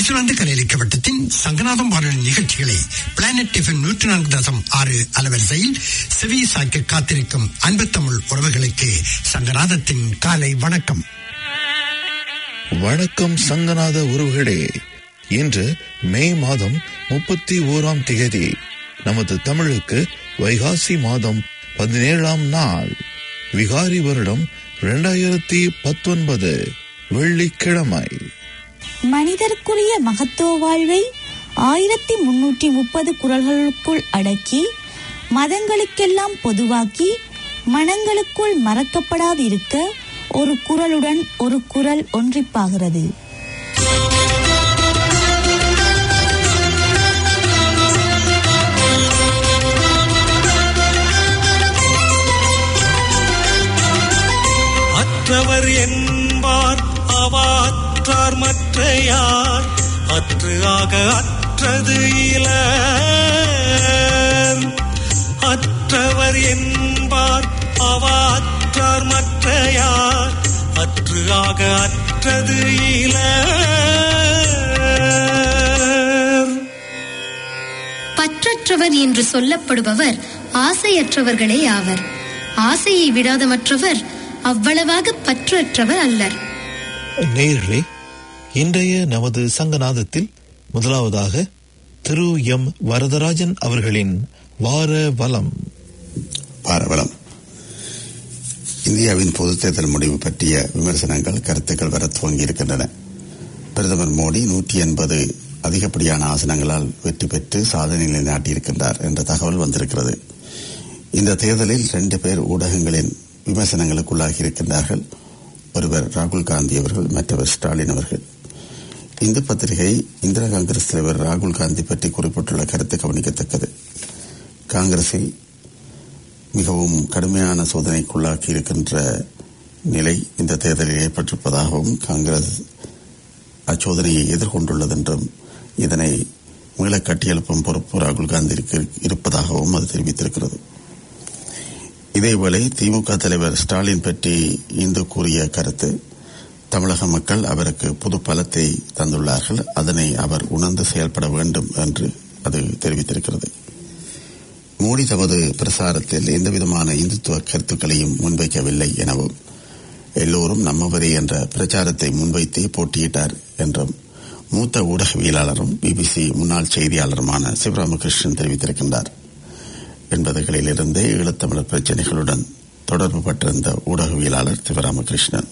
New Zealand கலையிலக்க வட்டத்தின் சங்கநாதம் வானொலி நிகழ்ச்சிகளை பிளானட் டிஃபன் நூற்றி நான்கு தசம் ஆறு அலவரிசையில் செவி சாய்க்க காத்திருக்கும் அன்பு தமிழ் உறவுகளுக்கு சங்கநாதத்தின் காலை வணக்கம் வணக்கம் சங்கநாத உறவுகளே இன்று மே மாதம் முப்பத்தி ஓராம் திகதி நமது தமிழுக்கு வைகாசி மாதம் பதினேழாம் நாள் விகாரி வருடம் இரண்டாயிரத்தி பத்தொன்பது வெள்ளிக்கிழமை மனிதருக்குரிய மகத்துவ வாழ்வை ஆயிரத்தி முன்னூற்றி முப்பது குரல்களுக்குள் அடக்கி மதங்களுக்கெல்லாம் பொதுவாக்கி மனங்களுக்குள் மறக்கப்படாதிருக்க ஒரு குரலுடன் ஒரு குரல் ஒன்றிப்பாகிறது அற்றவர் என்பார் அவாற்றார் மற்ற யார் அற்று ஆக அற்றது இல அற்றவர் என்பார் அவாற்றார் மற்ற யார் அற்று ஆக அற்றது இல பற்றற்றவர் என்று சொல்லப்படுபவர் ஆசையற்றவர்களே ஆவர் ஆசையை விடாத மற்றவர் அவ்வளவாக பற்றற்றவர் அல்லர் நேயர்களே இன்றைய நமது சங்கநாதத்தில் முதலாவதாக திரு எம் வரதராஜன் அவர்களின் வார வலம் பாரவலம் இந்தியாவின் பொதுத் தேர்தல் முடிவு பற்றிய விமர்சனங்கள் கருத்துக்கள் வர துவங்கி இருக்கின்றன பிரதமர் மோடி நூற்றி எண்பது அதிகப்படியான ஆசனங்களால் வெற்றி பெற்று சாதனை நிலைநாட்டியிருக்கின்றார் என்ற தகவல் வந்திருக்கிறது இந்த தேர்தலில் ரெண்டு பேர் ஊடகங்களின் விமர்சனங்களுக்குள்ளாகி இருக்கின்றார்கள் ஒருவர் ராகுல் காந்தி அவர்கள் மற்றவர் ஸ்டாலின் அவர்கள் இந்து பத்திரிகை இந்திரா காங்கிரஸ் தலைவர் ராகுல் காந்தி பற்றி குறிப்பிட்டுள்ள கருத்து கவனிக்கத்தக்கது காங்கிரஸில் மிகவும் கடுமையான சோதனைக்குள்ளாக்கி இருக்கின்ற நிலை இந்த தேர்தலில் ஏற்பட்டிருப்பதாகவும் காங்கிரஸ் அச்சோதனையை எதிர்கொண்டுள்ளது என்றும் இதனை மீள கட்டியெழுப்பும் பொறுப்பு ராகுல் காந்திக்கு இருப்பதாகவும் அது தெரிவித்திருக்கிறது இதேவேளை திமுக தலைவர் ஸ்டாலின் பற்றி இந்து கூறிய கருத்து தமிழக மக்கள் அவருக்கு புது பலத்தை தந்துள்ளார்கள் அதனை அவர் உணர்ந்து செயல்பட வேண்டும் என்று அது தெரிவித்திருக்கிறது மோடி தமது பிரசாரத்தில் எந்தவிதமான இந்துத்துவ கருத்துக்களையும் முன்வைக்கவில்லை எனவும் எல்லோரும் நம்மவரே என்ற பிரச்சாரத்தை முன்வைத்தே போட்டியிட்டார் என்றும் மூத்த ஊடகவியலாளரும் பிபிசி முன்னாள் செய்தியாளருமான சிவராமகிருஷ்ணன் தெரிவித்திருக்கின்றார் என்பதுகளிலிருந்தே ஈழத்தமிழர் பிரச்சினைகளுடன் தொடர்பு பட்டிருந்த ஊடகவியலாளர் சிவராமகிருஷ்ணன்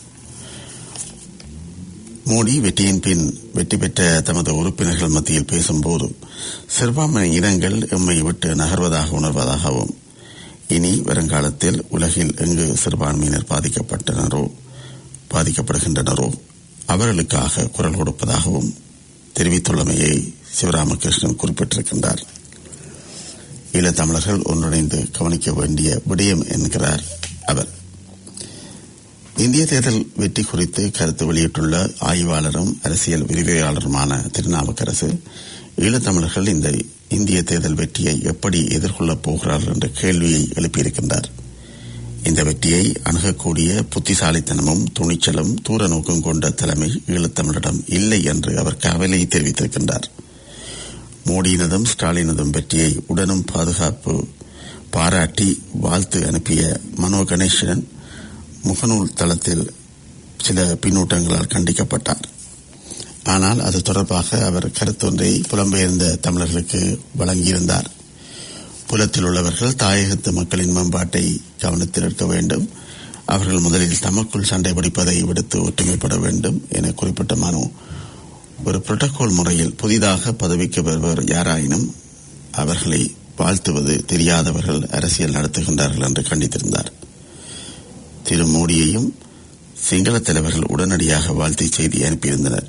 மோடி வெற்றியின் பின் வெற்றி பெற்ற தமது உறுப்பினர்கள் மத்தியில் பேசும்போது சிறுபான்மை இனங்கள் எம்மை விட்டு நகர்வதாக உணர்வதாகவும் இனி வருங்காலத்தில் உலகில் எங்கு சிறுபான்மையினர் பாதிக்கப்பட்டனரோ பாதிக்கப்படுகின்றனரோ அவர்களுக்காக குரல் கொடுப்பதாகவும் தெரிவித்துள்ளமையை சிவராமகிருஷ்ணன் குறிப்பிட்டிருக்கின்றார் ஈழத்தமிழர்கள் ஒன்றிணைந்து கவனிக்க வேண்டிய விடயம் என்கிறார் அவர் இந்திய தேர்தல் வெற்றி குறித்து கருத்து வெளியிட்டுள்ள ஆய்வாளரும் அரசியல் விரிவுரையாளருமான திருநாவுக்கரசு ஈழத்தமிழர்கள் இந்த இந்திய தேர்தல் வெற்றியை எப்படி எதிர்கொள்ளப் போகிறார்கள் என்ற கேள்வியை எழுப்பியிருக்கின்றார் இந்த வெற்றியை அணுகக்கூடிய புத்திசாலித்தனமும் துணிச்சலும் தூர நோக்கம் கொண்ட தலைமை ஈழத்தமிழரிடம் இல்லை என்று அவர் கவலை தெரிவித்திருக்கின்றார் மோடியினதும் ஸ்டாலினதும் வெற்றியை உடனும் பாதுகாப்பு பாராட்டி வாழ்த்து அனுப்பிய மனோ கணேசன் முகநூல் தளத்தில் சில பின்னூட்டங்களால் கண்டிக்கப்பட்டார் ஆனால் அது தொடர்பாக அவர் கருத்தொன்றை புலம்பெயர்ந்த தமிழர்களுக்கு வழங்கியிருந்தார் புலத்தில் உள்ளவர்கள் தாயகத்து மக்களின் மேம்பாட்டை கவனத்தில் இருக்க வேண்டும் அவர்கள் முதலில் தமக்குள் சண்டை பிடிப்பதை விடுத்து ஒற்றுமைப்பட வேண்டும் என குறிப்பிட்ட மனு ஒரு புரோட்டோகால் முறையில் புதிதாக பதவிக்கு வருபவர் யாராயினும் அவர்களை வாழ்த்துவது தெரியாதவர்கள் அரசியல் நடத்துகின்றார்கள் என்று கண்டித்திருந்தார் திரு மோடியையும் சிங்கள தலைவர்கள் உடனடியாக வாழ்த்தி செய்தி அனுப்பியிருந்தனர்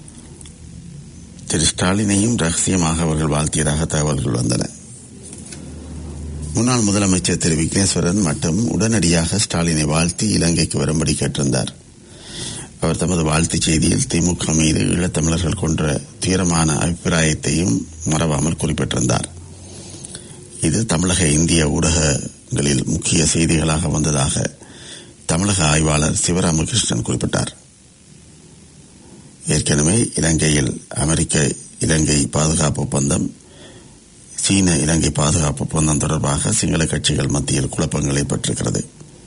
திரு ஸ்டாலினையும் ரகசியமாக அவர்கள் வாழ்த்தியதாக தகவல்கள் வந்தன முன்னாள் முதலமைச்சர் திரு விக்னேஸ்வரன் மட்டும் உடனடியாக ஸ்டாலினை வாழ்த்தி இலங்கைக்கு வரும்படி கேட்டிருந்தார் அவர் தமது வாழ்த்துச் செய்தியில் திமுக மீது ஈழத்தமிழர்கள் கொன்ற தீரமான அபிப்பிராயத்தையும் மறவாமல் குறிப்பிட்டிருந்தார் இது தமிழக இந்திய ஊடகங்களில் முக்கிய செய்திகளாக வந்ததாக தமிழக ஆய்வாளர் சிவராமகிருஷ்ணன் குறிப்பிட்டார் ஏற்கனவே இலங்கையில் அமெரிக்க இலங்கை பாதுகாப்பு ஒப்பந்தம் சீன இலங்கை பாதுகாப்பு ஒப்பந்தம் தொடர்பாக சிங்கள கட்சிகள் மத்தியில் குழப்பங்கள் ஏற்பட்டிருக்கிறது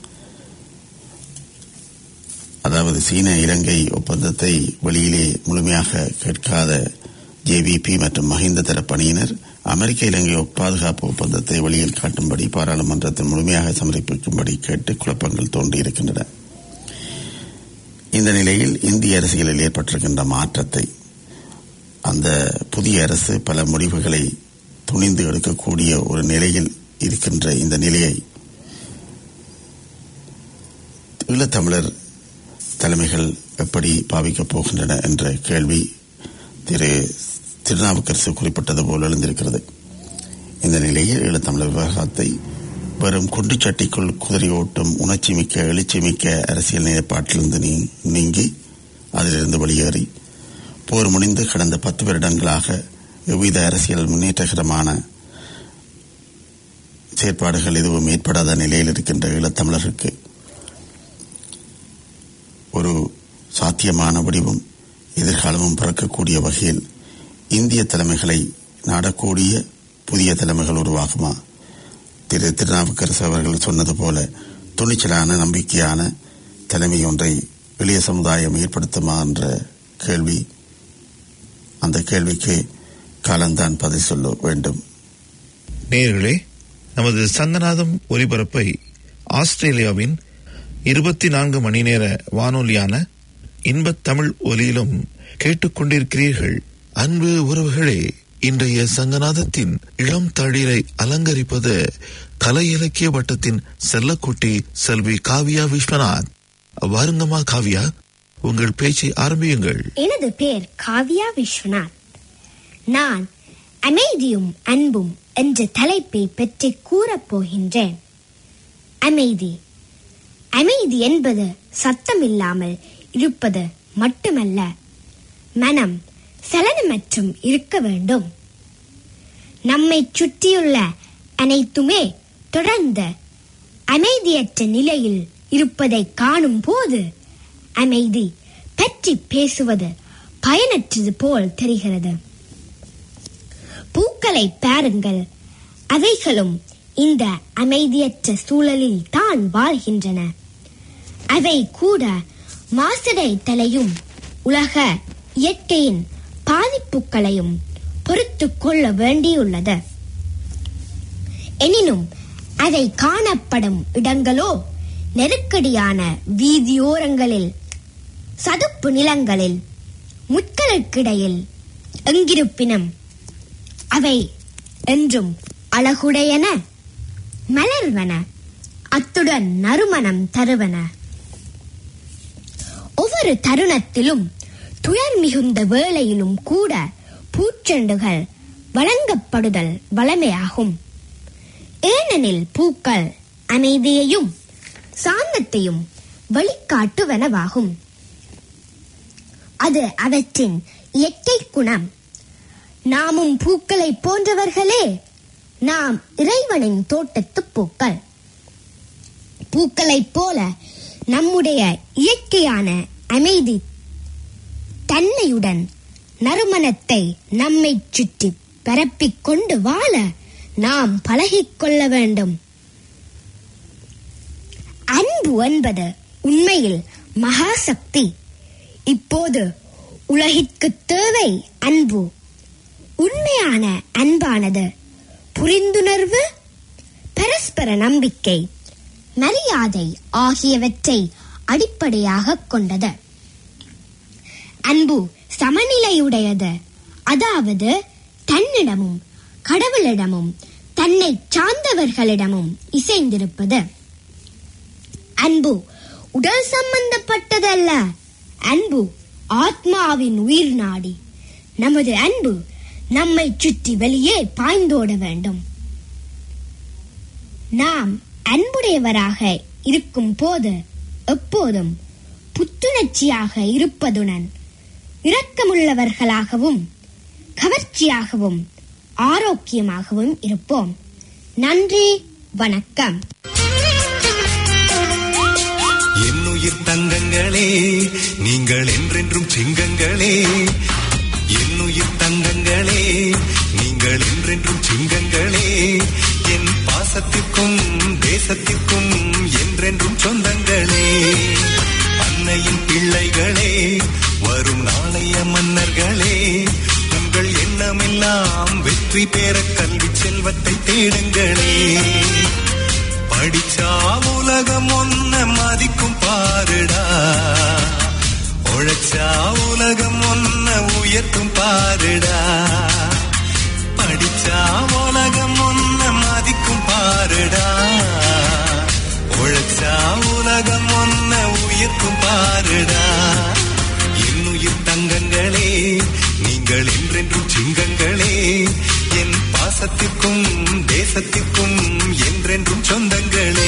அதாவது சீன இலங்கை ஒப்பந்தத்தை வெளியிலே முழுமையாக கேட்காத ஜேவிபி மற்றும் மஹிந்த தரப்பணியினர் அமெரிக்க இலங்கை பாதுகாப்பு ஒப்பந்தத்தை வெளியில் காட்டும்படி பாராளுமன்றத்தில் முழுமையாக சமர்ப்பிக்கும்படி கேட்டு குழப்பங்கள் தோன்றியிருக்கின்றன இந்த நிலையில் இந்திய அரசியலில் ஏற்பட்டிருக்கின்ற மாற்றத்தை அந்த புதிய அரசு பல முடிவுகளை துணிந்து எடுக்கக்கூடிய ஒரு நிலையில் இருக்கின்ற இந்த நிலையை ஈழத்தமிழர் தலைமைகள் எப்படி பாவிக்கப் போகின்றன என்ற கேள்வி திரு திருநாவுக்கரசு குறிப்பிட்டது போல் எழுந்திருக்கிறது இந்த நிலையில் ஈழத்தமிழர் விவகாரத்தை வெறும் குண்டுச்சட்டிக்குள் குதிரை ஓட்டும் உணர்ச்சி மிக்க எழுச்சி மிக்க அரசியல் நிலைப்பாட்டிலிருந்து நீ- நீங்கி அதிலிருந்து வெளியேறி போர் முடிந்து கடந்த பத்து வருடங்களாக எவ்வித அரசியல் முன்னேற்றகரமான செயற்பாடுகள் எதுவும் ஏற்படாத நிலையில் இருக்கின்ற ஈழத்தமிழருக்கு ஒரு சாத்தியமான வடிவும் எதிர்காலமும் பிறக்கக்கூடிய வகையில் இந்திய தலைமைகளை நாடக்கூடிய புதிய தலைமைகள் உருவாகுமா திரு திருநாவுக்கரசு அவர்கள் சொன்னது போல துணிச்சலான நம்பிக்கையான தலைமை ஒன்றை இளைய சமுதாயம் ஏற்படுத்துமா என்ற கேள்வி அந்த கேள்விக்கு காலம்தான் பதில் சொல்ல வேண்டும் நேயர்களே நமது சங்கநாதம் ஒலிபரப்பை ஆஸ்திரேலியாவின் இருபத்தி நான்கு மணி நேர வானொலியான இன்பத் தமிழ் ஒலியிலும் கேட்டுக்கொண்டிருக்கிறீர்கள் அன்பு உறவுகளே இன்றைய சங்கநாதத்தின் இளம் தளிரை அலங்கரிப்பது கலை இலக்கிய வட்டத்தின் செல்லக்குட்டி செல்வி காவியா விஸ்வநாத் வாருங்கம்மா காவியா உங்கள் பேச்சை ஆரம்பியுங்கள் எனது பேர் காவ்யா விஸ்வநாத் நான் அமைதியும் அன்பும் என்ற தலைப்பை பற்றி கூறப் போகின்றேன் அமைதி அமைதி என்பது சத்தமில்லாமல் இருப்பது மட்டுமல்ல மனம் சலனமற்றும் இருக்க வேண்டும் நம்மை சுற்றியுள்ள அனைத்துமே தொடர்ந்து அமைதியற்ற நிலையில் இருப்பதை காணும் போது அமைதி பற்றி பேசுவது பயனற்றது போல் தெரிகிறது பூக்களை பாருங்கள் அவைகளும் இந்த அமைதியற்ற சூழலில் தான் வாழ்கின்றன அவை கூட மாசடைத்தலையும் உலக இயற்கையின் பாதிப்புகளையும் பொறுத்து கொள்ள வேண்டியுள்ளது எனினும் அதை காணப்படும் இடங்களோ நெருக்கடியான வீதியோரங்களில் சதுப்பு நிலங்களில் முட்களுக்கிடையில் எங்கிருப்பினும் அவை என்றும் அழகுடையன மலர்வன அத்துடன் நறுமணம் தருவன ஒவ்வொரு தருணத்திலும் துயர் மிகுந்த வேளையிலும் கூட பூச்செண்டுகள் வழங்கப்படுதல் வளமையாகும் ஏனெனில் பூக்கள் அமைதியையும் சாந்தத்தையும் வழிகாட்டுவனவாகும் அது அவற்றின் இயற்கை குணம் நாமும் பூக்களை போன்றவர்களே நாம் இறைவனின் தோட்டத்து பூக்கள் பூக்களைப் போல நம்முடைய இயற்கையான அமைதி தன்மையுடன் நறுமணத்தை நம்மை சுற்றி பரப்பிக் கொண்டு வாழ நாம் பழகிக் கொள்ள வேண்டும் அன்பு என்பது உண்மையில் மகாசக்தி இப்போது உலகிற்கு தேவை அன்பு உண்மையான அன்பானது புரிந்துணர்வு பரஸ்பர நம்பிக்கை மரியாதை ஆகியவற்றை அடிப்படையாக கொண்டது அன்பு சமநிலையுடையது அதாவது தன்னிடமும் கடவுளிடமும் தன்னை சார்ந்தவர்களிடமும் இசைந்திருப்பது அன்பு உடல் சம்பந்தப்பட்டதல்ல அன்பு ஆத்மாவின் உயிர் நாடி நமது அன்பு நம்மை சுற்றி வெளியே பாய்ந்தோட வேண்டும் நாம் அன்புடையவராக இருக்கும் போது எப்போதும் புத்துணர்ச்சியாக இருப்பதுடன் இரக்கமுள்ளவர்களாகவும் கவர்ச்சியாகவும் ஆரோக்கியமாகவும் இருப்போம் நன்றி வணக்கம் என்னுயிர் என்னுயிர் தங்கங்களே நீங்கள் என்றென்றும் சிங்கங்களே என்னுயிர் தங்கங்களே நீங்கள் என்றென்றும் சிங்கங்களே என் பாசத்திற்கும் தேசத்திற்கும் என்றென்றும் சொந்தங்களே அன்னையின் பிள்ளைகளே வரும் நாளைய மன்னர்களே உங்கள் எண்ணமெல்லாம் வெற்றி பெற கல்வி செல்வத்தை தேடுங்களே படிச்சா உலகம் ஒன்ன மதிக்கும் பாருடா உழைச்சா உலகம் ஒன்ன உயர்த்தும் பாருடா படிச்சா உலகம் ஒன்ன மதிக்கும் பாருடா உழைச்சா உலகம் ஒன்ன உயர்த்தும் பாருடா என்னுயிர் தங்கங்களே நீங்கள் என்றென்றும் சிங்கங்களே என் பாசத்திற்கும் தேசத்திற்கும் என்றென்றும் சொந்தங்களே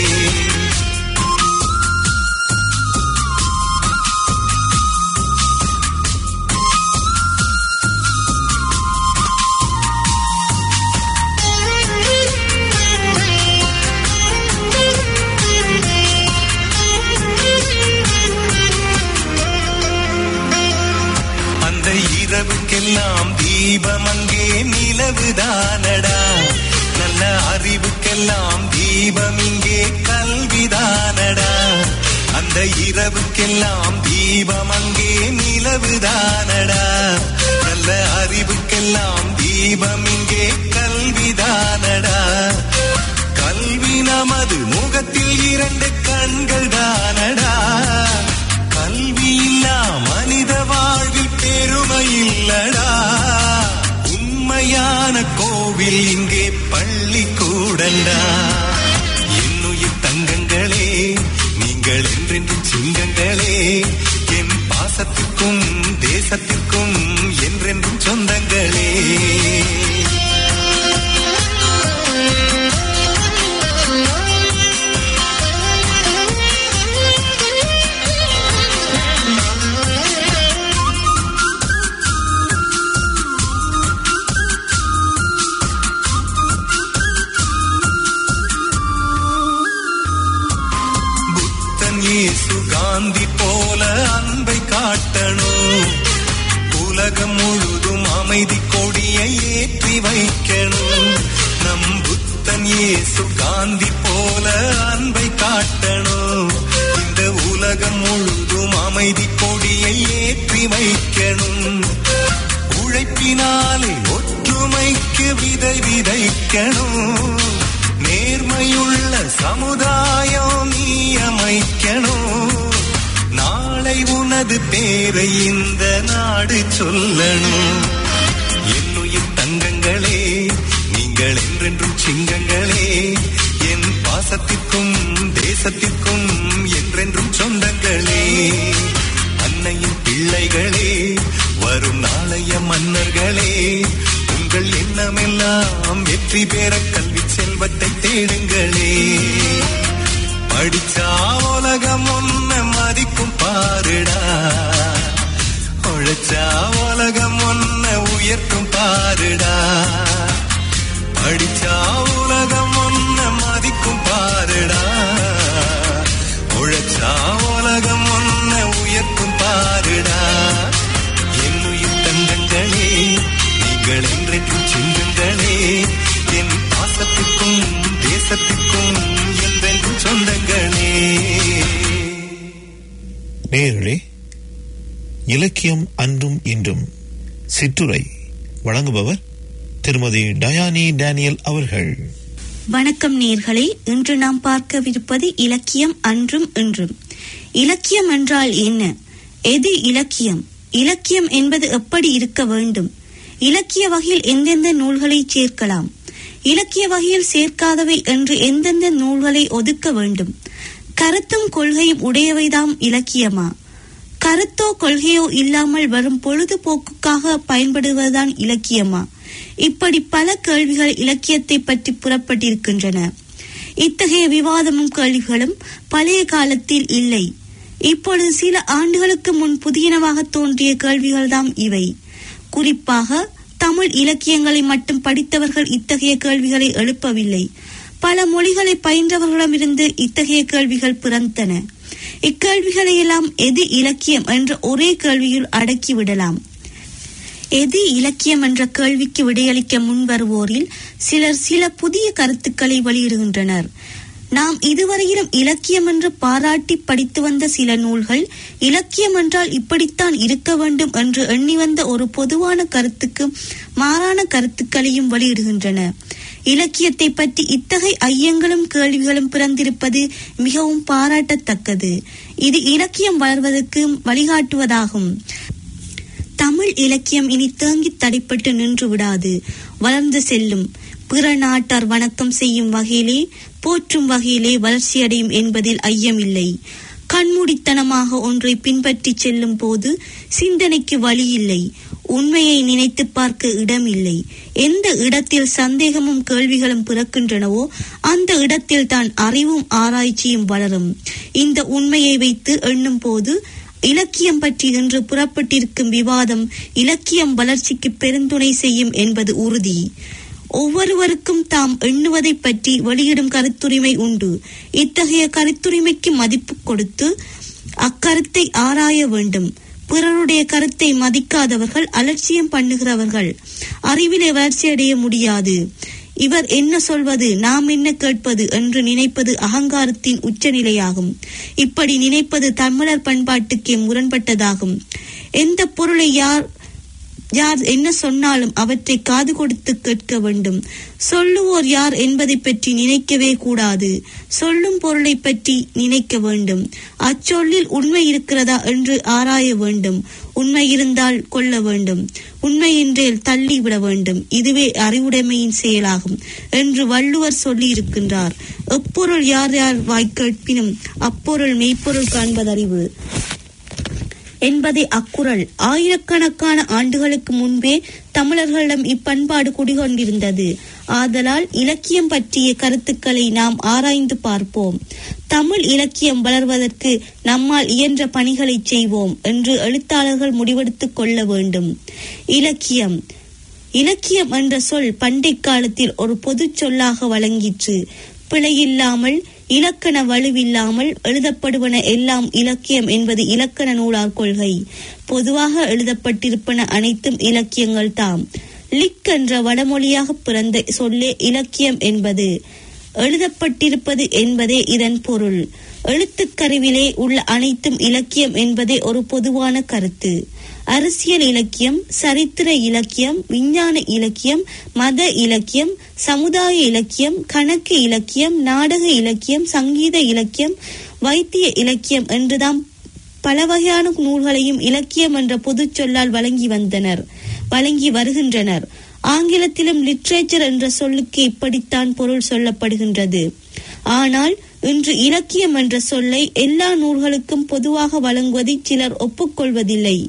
அந்த இரவுக்கெல்லாம் தீபம் அங்கே நிலவுதானடா நல்ல அறிவுக்கெல்லாம் தீபம் இங்கே கல்விதானடா அந்த இரவுக்கெல்லாம் தீபம் அங்கே நிலவுதானடா நல்ல அறிவுக்கெல்லாம் தீபம் இங்கே கல்விதானடா கல்வி நமது முகத்தில் இரண்டு கண்கள் தானடா கல்வி இல்லா மனித வாழ்வில் பெருமை இல்லடா உண்மையான கோவில் இங்கே பள்ளி கூடண்டா என்னுயிர் தங்கங்களே நீங்கள் என்றென்றும் சிங்கங்களே என் பாசத்திற்கும் தேசத்திற்கும் என்றென்றும் சொந்தங்களே புத்தன் இயேசு காந்தி போல அன்பை காட்டணும் உலகம் முழுதும் அமைதி கொடியை ஏற்றி வைக்கணும் நம் புத்தன் இயேசு காந்தி போல அன்பை காட்டணும் இந்த உலகம் முழுதும் அமைதி கொடியை ஏற்றி வைக்கணும் உழைப்பினாலே ஒற்றுமைக்கு விதை விதைக்கணும் நேர்மையுள்ள சமுதாயம் நீ அமைக்கணும் நாளை உனது பேரை இந்த நாடு சொல்லணும் என்னுயிர் தங்கங்களே நீங்கள் என்றென்றும் சிங்கங்களே என் பாசத்திற்கும் தேசத்திற்கும் என்றென்றும் சொந்தங்களே அன்னையின் பிள்ளைகளே வரும் நாளைய மன்னர்களே உங்கள் எண்ணமெல்லாம் வெற்றி பெற கல்வி செல்வத்தை தேடுங்களே படிச்சா உலகம் ஒன்ன மதிக்கும் பாருடா உழைச்சா உலகம் ஒன்ன உயர்த்தும் பாருடா படிச்சா உலகம் ஒன்ன மதிக்கும் பாருடா உழைச்சா உலகம் ஒன்ன உயர்த்தும் பாருடா என்னுயிர் தங்கங்களே நீங்கள் என்றென்றும் சிங்கங்களே என் பாசத்திற்கும் தேசத்திற்கும் என்றென்றும் சொந்தங்களே நேயர்களே இலக்கியம் அன்றும் இன்றும் சிற்றுரை வழங்குபவர் திருமதி டயானி டேனியல் அவர்கள் வணக்கம் நேர்களே இன்று நாம் பார்க்கவிருப்பது இலக்கியம் அன்றும் இன்றும் இலக்கியம் என்றால் என்ன எது இலக்கியம் இலக்கியம் என்பது எப்படி இருக்க வேண்டும் இலக்கிய வகையில் எந்தெந்த நூல்களை சேர்க்கலாம் இலக்கிய வகையில் சேர்க்காதவை என்று எந்தெந்த நூல்களை ஒதுக்க வேண்டும் கருத்தும் கொள்கையும் உடையவைதாம் இலக்கியமா கருத்தோ கொள்கையோ இல்லாமல் வரும் பொழுதுபோக்குக்காக பயன்படுவதுதான் இலக்கியமா இப்படி பல கேள்விகள் இலக்கியத்தை பற்றி புறப்பட்டிருக்கின்றன இத்தகைய விவாதமும் கேள்விகளும் பழைய காலத்தில் இல்லை இப்பொழுது சில ஆண்டுகளுக்கு முன் புதியனவாக தோன்றிய கேள்விகள்தாம் இவை குறிப்பாக தமிழ் இலக்கியங்களை மட்டும் படித்தவர்கள் இத்தகைய கேள்விகளை எழுப்பவில்லை பல மொழிகளை பயின்றவர்களிடமிருந்து இத்தகைய கேள்விகள் பிறந்தன இக்கேள்விகளை எல்லாம் எது இலக்கியம் என்ற ஒரே கேள்வியில் அடக்கிவிடலாம் எது இலக்கியம் என்ற கேள்விக்கு விடையளிக்க முன்வருவோரில் சிலர் சில புதிய கருத்துக்களை வெளியிடுகின்றனர் நாம் இதுவரையிலும் இலக்கியம் என்று பாராட்டி படித்து வந்த சில நூல்கள் இலக்கியம் என்றால் இப்படித்தான் இருக்க வேண்டும் என்று எண்ணி வந்த ஒரு பொதுவான கருத்துக்கு மாறான கருத்துக்களையும் வெளியிடுகின்றன இலக்கியத்தை பற்றி இத்தகைய ஐயங்களும் கேள்விகளும் பிறந்திருப்பது மிகவும் பாராட்டத்தக்கது இது இலக்கியம் வளர்வதற்கு வழிகாட்டுவதாகும் தமிழ் இலக்கியம் இனி தேங்கி தடைப்பட்டு நின்று விடாது வளர்ந்து செல்லும் பிற நாட்டார் வணக்கம் செய்யும் வகையிலே போற்றும் வகையிலே வளர்ச்சியடையும் என்பதில் ஐயமில்லை கண்மூடித்தனமாக ஒன்றை பின்பற்றி செல்லும் போது சிந்தனைக்கு வழி இல்லை உண்மையை நினைத்து பார்க்க இடமில்லை எந்த இடத்தில் சந்தேகமும் கேள்விகளும் பிறக்கின்றனவோ அந்த இடத்தில் தான் அறிவும் ஆராய்ச்சியும் வளரும் இந்த உண்மையை வைத்து எண்ணும் போது இலக்கியம் பற்றி இன்று புறப்பட்டிருக்கும் விவாதம் இலக்கியம் வளர்ச்சிக்கு பெருந்துணை செய்யும் என்பது உறுதி ஒவ்வொருவருக்கும் தாம் எண்ணுவதை பற்றி வெளியிடும் கருத்துரிமை உண்டு இத்தகைய கருத்துரிமைக்கு மதிப்பு கொடுத்து அக்கருத்தை ஆராய வேண்டும் பிறருடைய கருத்தை மதிக்காதவர்கள் அலட்சியம் பண்ணுகிறவர்கள் அறிவிலே வளர்ச்சியடைய முடியாது இவர் என்ன சொல்வது நாம் என்ன கேட்பது என்று நினைப்பது அகங்காரத்தின் உச்சநிலையாகும் இப்படி நினைப்பது தமிழர் பண்பாட்டுக்கே முரண்பட்டதாகும் எந்த பொருளை யார் யார் என்ன சொன்னாலும் அவற்றை காது கொடுத்து கேட்க வேண்டும் சொல்லுவோர் யார் என்பதை பற்றி நினைக்கவே கூடாது சொல்லும் பொருளை பற்றி நினைக்க வேண்டும் அச்சொல்லில் உண்மை இருக்கிறதா என்று ஆராய வேண்டும் உண்மை இருந்தால் கொள்ள வேண்டும் உண்மையின்றேல் தள்ளிவிட வேண்டும் இதுவே அறிவுடைமையின் செயலாகும் என்று வள்ளுவர் சொல்லி இருக்கின்றார் எப்பொருள் யார் யார் வாய் கேட்பினும் அப்பொருள் மெய்ப்பொருள் காண்பதறிவு என்பதை அக்குறள் ஆயிரக்கணக்கான ஆண்டுகளுக்கு முன்பே தமிழர்களிடம் இப்பண்பாடு குடிகொண்டிருந்தது ஆதலால் இலக்கியம் பற்றிய கருத்துக்களை நாம் ஆராய்ந்து பார்ப்போம் தமிழ் இலக்கியம் வளர்வதற்கு நம்மால் இயன்ற பணிகளை செய்வோம் என்று எழுத்தாளர்கள் முடிவெடுத்துக் கொள்ள வேண்டும் இலக்கியம் இலக்கியம் என்ற சொல் பண்டை காலத்தில் ஒரு பொதுச் சொல்லாக வழங்கிற்று பிழையில்லாமல் இலக்கண வலுவில்லாமல் எழுதப்படுவன எல்லாம் இலக்கியம் என்பது இலக்கண நூலார் கொள்கை பொதுவாக எழுதப்பட்டிருப்பன அனைத்தும் இலக்கியங்கள் தாம் லிக் என்ற வடமொழியாக பிறந்த சொல்லே இலக்கியம் என்பது எழுதப்பட்டிருப்பது என்பதே இதன் பொருள் எழுத்துக்கருவிலே உள்ள அனைத்தும் இலக்கியம் என்பதே ஒரு பொதுவான கருத்து அரசியல் இலக்கியம் சரித்திர இலக்கியம் விஞ்ஞான இலக்கியம் மத இலக்கியம் சமுதாய இலக்கியம் கணக்கு இலக்கியம் நாடக இலக்கியம் சங்கீத இலக்கியம் வைத்திய இலக்கியம் என்றுதான் பல வகையான நூல்களையும் இலக்கியம் என்ற பொதுச் சொல்லால் வழங்கி வந்தனர் வழங்கி வருகின்றனர் ஆங்கிலத்திலும் லிட்ரேச்சர் என்ற சொல்லுக்கு இப்படித்தான் பொருள் சொல்லப்படுகின்றது ஆனால் இன்று இலக்கியம் என்ற சொல்லை எல்லா நூல்களுக்கும் பொதுவாக வழங்குவதை சிலர் ஒப்புக்கொள்வதில்லை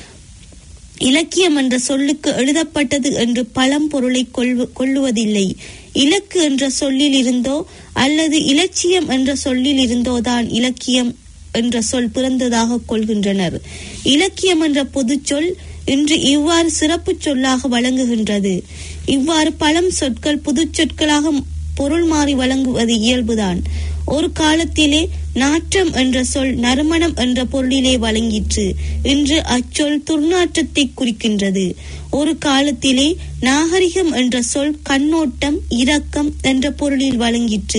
இலக்கியம் என்ற சொல்லுக்கு எழுதப்பட்டது என்று பழம் பொருளை கொள்ளுவதில்லை இலக்கு என்ற சொல்லில் இருந்தோ அல்லது இலட்சியம் என்ற சொல்லில் இருந்தோதான் இலக்கியம் என்ற சொல் பிறந்ததாக கொள்கின்றனர் இலக்கியம் என்ற பொதுச் சொல் இன்று இவ்வாறு சிறப்பு சொல்லாக வழங்குகின்றது இவ்வாறு பழம் சொற்கள் புதுச் சொற்களாக பொருள் மாறி வழங்குவது இயல்புதான் ஒரு காலத்திலே நாற்றம் என்ற சொல் நறுமணம் என்ற பொருளிலே வழங்கிற்று இன்று அச்சொல் துர்நாற்றத்தை குறிக்கின்றது ஒரு காலத்திலே நாகரிகம் என்ற சொல் கண்ணோட்டம் இரக்கம் என்ற பொருளில் வழங்கிற்று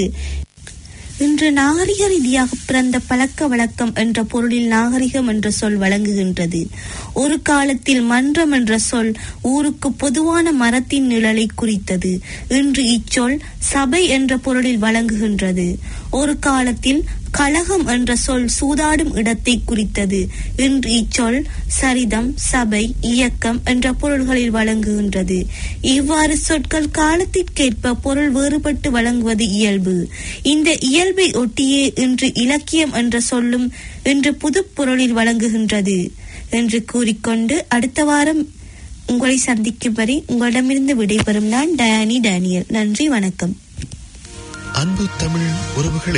இன்று நாகரிக ரீதியாக பிறந்த பழக்க வழக்கம் என்ற பொருளில் நாகரிகம் என்ற சொல் வழங்குகின்றது ஒரு காலத்தில் மன்றம் என்ற சொல் ஊருக்கு பொதுவான மரத்தின் நிழலை குறித்தது இன்று இச்சொல் சபை என்ற பொருளில் வழங்குகின்றது ஒரு காலத்தில் கழகம் என்ற சொல் சூதாடும் இடத்தை குறித்தது இன்று இச்சொல் சரிதம் சபை இயக்கம் என்ற பொருள்களில் வழங்குகின்றது இவ்வாறு சொற்கள் காலத்திற்கேற்ப பொருள் வேறுபட்டு வழங்குவது இயல்பு இந்த இயல்பை ஒட்டியே இன்று இலக்கியம் என்ற சொல்லும் இன்று புது பொருளில் வழங்குகின்றது என்று கூறிக்கொண்டு அடுத்த வாரம் உங்களை சந்திக்கும் வரை உங்களிடமிருந்து விடைபெறும் நான் டயானி டேனியல் நன்றி வணக்கம் அன்பு தமிழ் உறவுகளே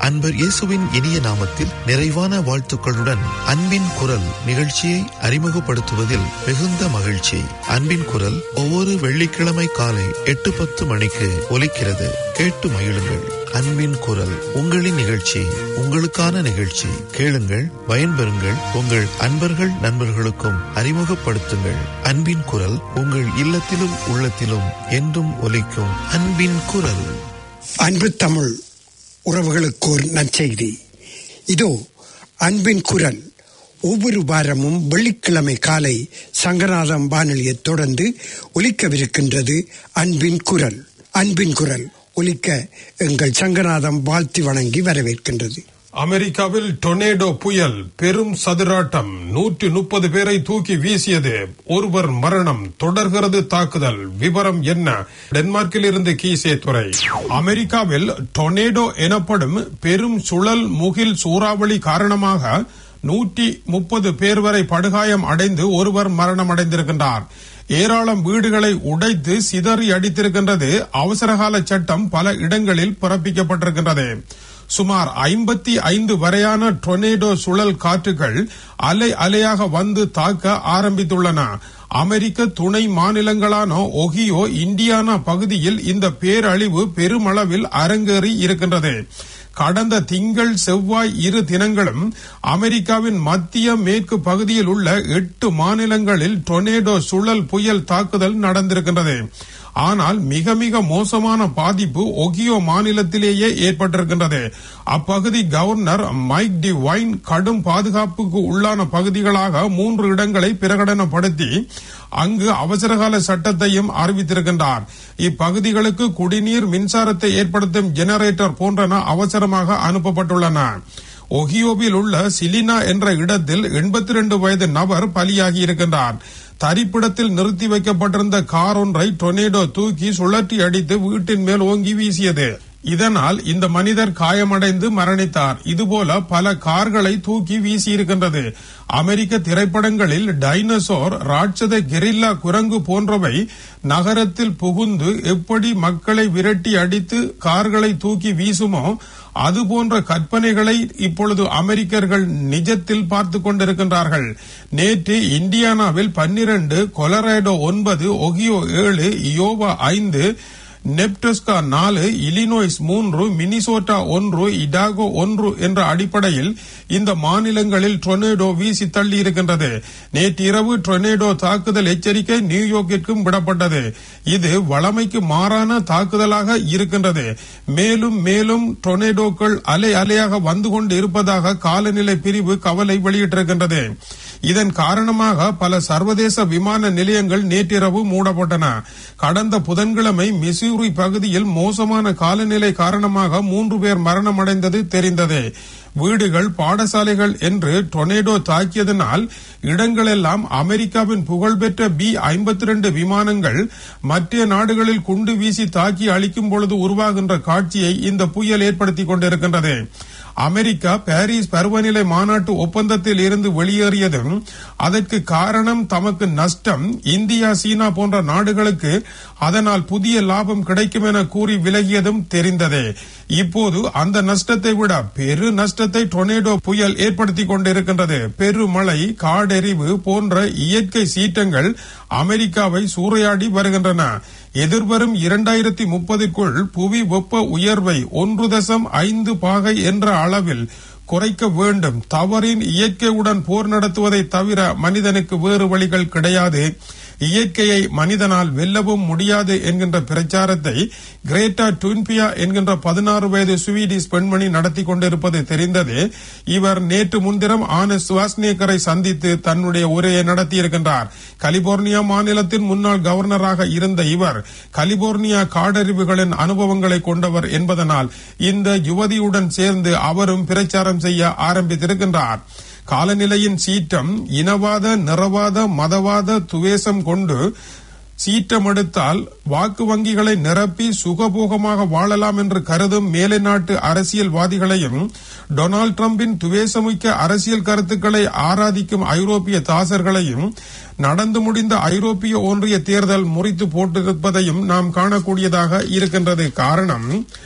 அன்பர் இயேசுவின் இனிய நாமத்தில் நிறைவான வாழ்த்துக்களுடன் அன்பின் குரல் நிகழ்ச்சியை அறிமுகப்படுத்துவதில் மிகுந்த மகிழ்ச்சி அன்பின் குரல் ஒவ்வொரு வெள்ளிக்கிழமை காலை எட்டு பத்து மணிக்கு ஒலிக்கிறது கேட்டு மகிழுங்கள் அன்பின் குரல் உங்களின் நிகழ்ச்சி உங்களுக்கான நிகழ்ச்சி கேளுங்கள் பயன்பெறுங்கள் உங்கள் அன்பர்கள் நண்பர்களுக்கும் அறிமுகப்படுத்துங்கள் அன்பின் குரல் உங்கள் இல்லத்திலும் உள்ளத்திலும் என்றும் ஒலிக்கும் அன்பின் குரல் அன்பு தமிழ் உறவுகளுக்கு ஒரு நற்செய்தி இதோ அன்பின் குரல் ஒவ்வொரு வாரமும் வெள்ளிக்கிழமை காலை சங்கராதம் வானொலியை தொடர்ந்து ஒலிக்கவிருக்கின்றது அன்பின் குரல் அன்பின் குரல் ஒலிக்க எங்கள் சங்கராதம் வாழ்த்தி வணங்கி வரவேற்கின்றது அமெரிக்காவில் டொர்னேடோ புயல் பெரும் சதுராட்டம் நூற்றி முப்பது பேரை தூக்கி வீசியது ஒருவர் மரணம் தொடர்கிறது தாக்குதல் விவரம் என்ன டென்மார்க்கில் இருந்து கீசே துறை அமெரிக்காவில் டொர்னேடோ எனப்படும் பெரும் சுழல் முகில் சூறாவளி காரணமாக நூற்றி முப்பது பேர் வரை படுகாயம் அடைந்து ஒருவர் மரணம் அடைந்திருக்கின்றார் ஏராளம் வீடுகளை உடைத்து சிதறி அடித்திருக்கின்றது அவசரகால சட்டம் பல இடங்களில் பிறப்பிக்கப்பட்டிருக்கின்றது சுமார் ஐம்பத்தி ஐந்து வரையான டொர்னேடோ சுழல் காற்றுகள் அலை அலையாக வந்து தாக்க ஆரம்பித்துள்ளன அமெரிக்க துணை மாநிலங்களான ஒகியோ இண்டியானா பகுதியில் இந்த பேரழிவு பெருமளவில் அரங்கேறி இருக்கின்றது கடந்த திங்கள் செவ்வாய் இரு தினங்களும் அமெரிக்காவின் மத்திய மேற்கு பகுதியில் உள்ள எட்டு மாநிலங்களில் டொர்னேடோ சுழல் புயல் தாக்குதல் நடந்திருக்கின்றது ஆனால் மிக மிக மோசமான பாதிப்பு ஒகியோ மாநிலத்திலேயே ஏற்பட்டிருக்கின்றது அப்பகுதி கவர்னர் மைக் டி வைன் கடும் பாதுகாப்புக்கு உள்ளான பகுதிகளாக மூன்று இடங்களை பிரகடனப்படுத்தி அங்கு அவசரகால சட்டத்தையும் அறிவித்திருக்கின்றார் இப்பகுதிகளுக்கு குடிநீர் மின்சாரத்தை ஏற்படுத்தும் ஜெனரேட்டர் போன்றன அவசரமாக அனுப்பப்பட்டுள்ளன ஒகியோவில் உள்ள சிலினா என்ற இடத்தில் எண்பத்தி ரெண்டு வயது நபர் பலியாகி இருக்கின்றார் தரிப்பிடத்தில் நிறுத்தி வைக்கப்பட்டிருந்த கார் ஒன்றை டொர்னேடோ தூக்கி சுழற்றி அடித்து வீட்டின் மேல் ஓங்கி வீசியது இதனால் இந்த மனிதர் காயமடைந்து மரணித்தார் இதுபோல பல கார்களை தூக்கி வீசியிருக்கின்றது அமெரிக்க திரைப்படங்களில் டைனோசோர் ராட்சத கெரில்லா குரங்கு போன்றவை நகரத்தில் புகுந்து எப்படி மக்களை விரட்டி அடித்து கார்களை தூக்கி வீசுமோ அதுபோன்ற கற்பனைகளை இப்பொழுது அமெரிக்கர்கள் நிஜத்தில் பார்த்து கொண்டிருக்கின்றார்கள் நேற்று இந்தியானாவில் பன்னிரண்டு கொலராடோ ஒன்பது ஒகியோ ஏழு இயோவா ஐந்து நெப்டஸ்கா நாலு இலினோய்ஸ் மூன்று மினிசோட்டா ஒன்று இடாகோ ஒன்று என்ற அடிப்படையில் இந்த மாநிலங்களில் டொர்னேடோ வீசி தள்ளி இருக்கின்றது நேற்று இரவு டொர்னேடோ தாக்குதல் எச்சரிக்கை நியூயார்க்கிற்கும் விடப்பட்டது இது வளமைக்கு மாறான தாக்குதலாக இருக்கின்றது மேலும் மேலும் டொர்னேடோக்கள் அலை அலையாக வந்து கொண்டு இருப்பதாக காலநிலை பிரிவு கவலை வெளியிட்டிருக்கின்றது இதன் காரணமாக பல சர்வதேச விமான நிலையங்கள் நேற்றிரவு மூடப்பட்டன கடந்த புதன்கிழமை மிசூரி பகுதியில் மோசமான காலநிலை காரணமாக மூன்று பேர் மரணமடைந்தது தெரிந்தது வீடுகள் பாடசாலைகள் என்று டொர்னேடோ தாக்கியதனால் இடங்களெல்லாம் அமெரிக்காவின் புகழ்பெற்ற பி ஐம்பத்தி ரெண்டு விமானங்கள் மற்ற நாடுகளில் குண்டு வீசி தாக்கி அளிக்கும் பொழுது உருவாகின்ற காட்சியை இந்த புயல் ஏற்படுத்திக் கொண்டிருக்கின்றது அமெரிக்கா பாரிஸ் பருவநிலை மாநாட்டு ஒப்பந்தத்தில் இருந்து வெளியேறியதும் அதற்கு காரணம் தமக்கு நஷ்டம் இந்தியா சீனா போன்ற நாடுகளுக்கு அதனால் புதிய லாபம் கிடைக்கும் என கூறி விலகியதும் தெரிந்ததே இப்போது அந்த நஷ்டத்தை விட பெரு நஷ்டத்தை டொர்னேடோ புயல் ஏற்படுத்திக் கொண்டிருக்கின்றது பெருமழை காடெறிவு போன்ற இயற்கை சீற்றங்கள் அமெரிக்காவை சூறையாடி வருகின்றன எதிர்வரும் இரண்டாயிரத்தி முப்பதுக்குள் புவி வெப்ப உயர்வை ஒன்று தசம் ஐந்து பாகை என்ற அளவில் குறைக்க வேண்டும் தவறின் இயற்கையுடன் போர் நடத்துவதை தவிர மனிதனுக்கு வேறு வழிகள் கிடையாது இயற்கையை மனிதனால் வெல்லவும் முடியாது என்கின்ற பிரச்சாரத்தை கிரேட்டா டுன்பியா என்கின்ற பதினாறு வயது ஸ்வீடிஷ் பெண்மணி நடத்தி கொண்டிருப்பது தெரிந்தது இவர் நேற்று முன்தினம் ஆனஸ் சுவாஸ்னேக்கரை சந்தித்து தன்னுடைய உரையை நடத்தியிருக்கின்றார் கலிபோர்னியா மாநிலத்தின் முன்னாள் கவர்னராக இருந்த இவர் கலிபோர்னியா காடறிவுகளின் அனுபவங்களை கொண்டவர் என்பதனால் இந்த யுவதியுடன் சேர்ந்து அவரும் பிரச்சாரம் செய்ய ஆரம்பித்திருக்கின்றார் காலநிலையின் சீற்றம் இனவாத நிறவாத மதவாத துவேஷம் கொண்டு சீற்றமெடுத்தால் வாக்கு வங்கிகளை நிரப்பி சுகபோகமாக வாழலாம் என்று கருதும் மேலை நாட்டு அரசியல்வாதிகளையும் டொனால்டு டிரம்பின் துவேசமிக்க அரசியல் கருத்துக்களை ஆராதிக்கும் ஐரோப்பிய தாசர்களையும் நடந்து முடிந்த ஐரோப்பிய ஒன்றிய தேர்தல் முறித்து போட்டிருப்பதையும் நாம் காணக்கூடியதாக இருக்கின்றது காரணம்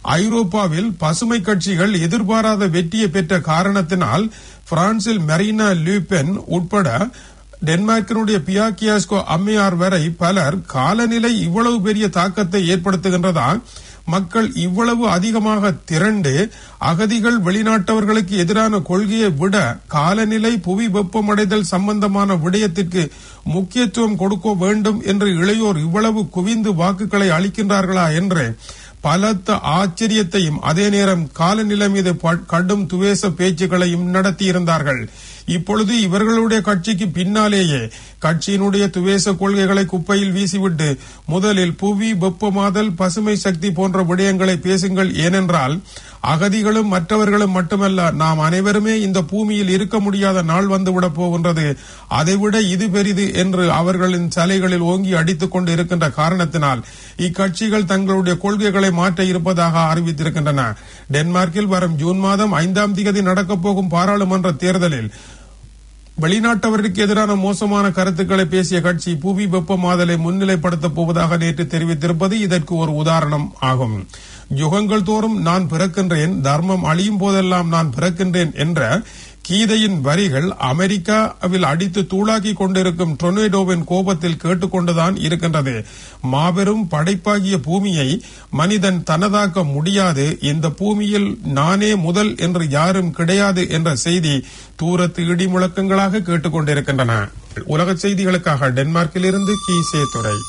ஐரோப்பாவில் பசுமை கட்சிகள் எதிர்பாராத வெற்றியை பெற்ற காரணத்தினால் பிரான்சில் மெரினா லூபென் உட்பட டென்மார்க்கினுடைய பியாக்கியாஸ்கோ அம்மையார் வரை பலர் காலநிலை இவ்வளவு பெரிய தாக்கத்தை ஏற்படுத்துகின்றதா மக்கள் இவ்வளவு அதிகமாக திரண்டு அகதிகள் வெளிநாட்டவர்களுக்கு எதிரான கொள்கையை விட காலநிலை புவி வெப்பமடைதல் சம்பந்தமான விடயத்திற்கு முக்கியத்துவம் கொடுக்க வேண்டும் என்று இளையோர் இவ்வளவு குவிந்து வாக்குகளை அளிக்கின்றார்களா என்று பலத்த ஆச்சரியத்தையும் அதே நேரம் காலநிலை மீது ப- கடும் துவேச பேச்சுக்களையும் நடத்தியிருந்தார்கள் இப்பொழுது இவர்களுடைய கட்சிக்கு பின்னாலேயே கட்சியினுடைய துவேச கொள்கைகளை குப்பையில் வீசிவிட்டு முதலில் புவி வெப்பமாதல் பசுமை சக்தி போன்ற விடயங்களை பேசுங்கள் ஏனென்றால் அகதிகளும் மற்றவர்களும் மட்டுமல்ல நாம் அனைவருமே இந்த பூமியில் இருக்க முடியாத நாள் வந்துவிடப் போகின்றது அதைவிட இது பெரிது என்று அவர்களின் தலைகளில் ஓங்கி அடித்துக் கொண்டு இருக்கின்ற காரணத்தினால் இக்கட்சிகள் தங்களுடைய கொள்கைகளை மாற்ற இருப்பதாக அறிவித்திருக்கின்றன டென்மார்க்கில் வரும் ஜூன் மாதம் ஐந்தாம் தேதி நடக்கப் போகும் பாராளுமன்ற தேர்தலில் வெளிநாட்டவருக்கு எதிரான மோசமான கருத்துக்களை பேசிய கட்சி புவி வெப்பமாதலை முன்னிலைப்படுத்தப் போவதாக நேற்று தெரிவித்திருப்பது இதற்கு ஒரு உதாரணம் ஆகும் யுகங்கள் தோறும் நான் பிறக்கின்றேன் தர்மம் அழியும் போதெல்லாம் நான் பிறக்கின்றேன் என்ற கீதையின் வரிகள் அமெரிக்காவில் அடித்து தூளாக்கி கொண்டிருக்கும் டொர்னேடோவின் கோபத்தில் கேட்டுக்கொண்டுதான் இருக்கின்றது மாபெரும் படைப்பாகிய பூமியை மனிதன் தனதாக்க முடியாது இந்த பூமியில் நானே முதல் என்று யாரும் கிடையாது என்ற செய்தி தூரத்து இடி முழக்கங்களாக கேட்டுக்கொண்டிருக்கின்றன உலக செய்திகளுக்காக டென்மார்க்கிலிருந்து கீசே துறை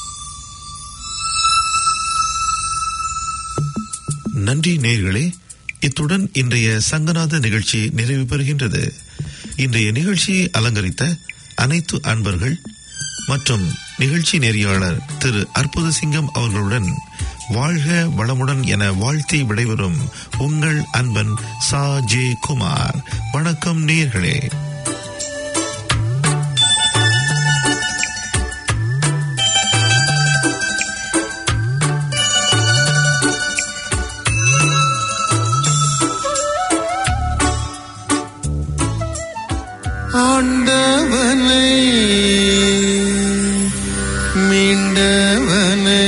நன்றி நேயர்களே இத்துடன் இன்றைய சங்கநாத நிகழ்ச்சி நிறைவு பெறுகின்றது இன்றைய நிகழ்ச்சியை அலங்கரித்த அனைத்து அன்பர்கள் மற்றும் நிகழ்ச்சி நெறியாளர் திரு அற்புத சிங்கம் அவர்களுடன் வாழ்க வளமுடன் என வாழ்த்தி விடைபெறும் உங்கள் அன்பன் சா ஜே குமார் வணக்கம் நேயர்களே ஆண்டவனை மீண்டவனை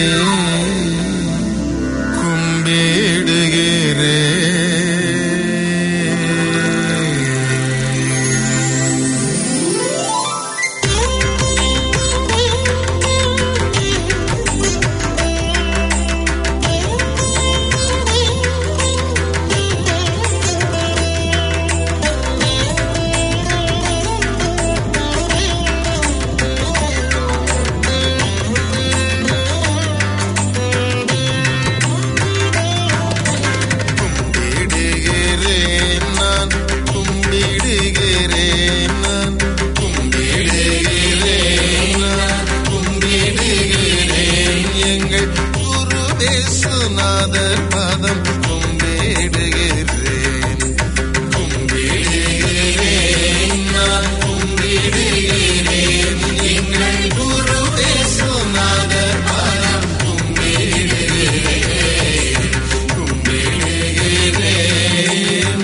கும்பிடுகிறேன் கும்பிடுகிறேன் நான் கும்பிடுகிறேன் நான் கும்பிடுகிறேன் நான் கும்பிடுகிறேன் எங்கள் குரு தேசுநாதர் பதம் கும்பிடுகிறேன் கும்பிடுகிறேன் நான் கும்பிடுகிறேன் எங்கள் குரு தேசுநாதர் பதம் கும்பிடுகிறேன் கும்பிடுகிறேன்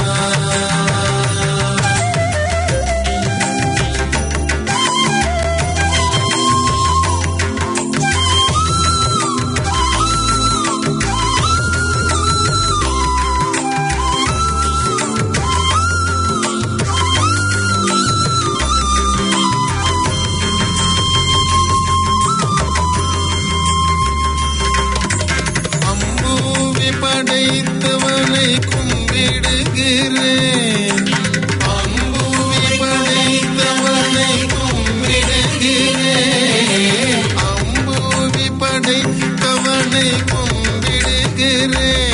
அம்பூவி படைத்தவனை கும்பிடுகிறேன் அம்பூவி படைத்தவனை கும்பிடுகிறேன் அம்பூவி படைத்தவனை கும்பிடுகிறேன்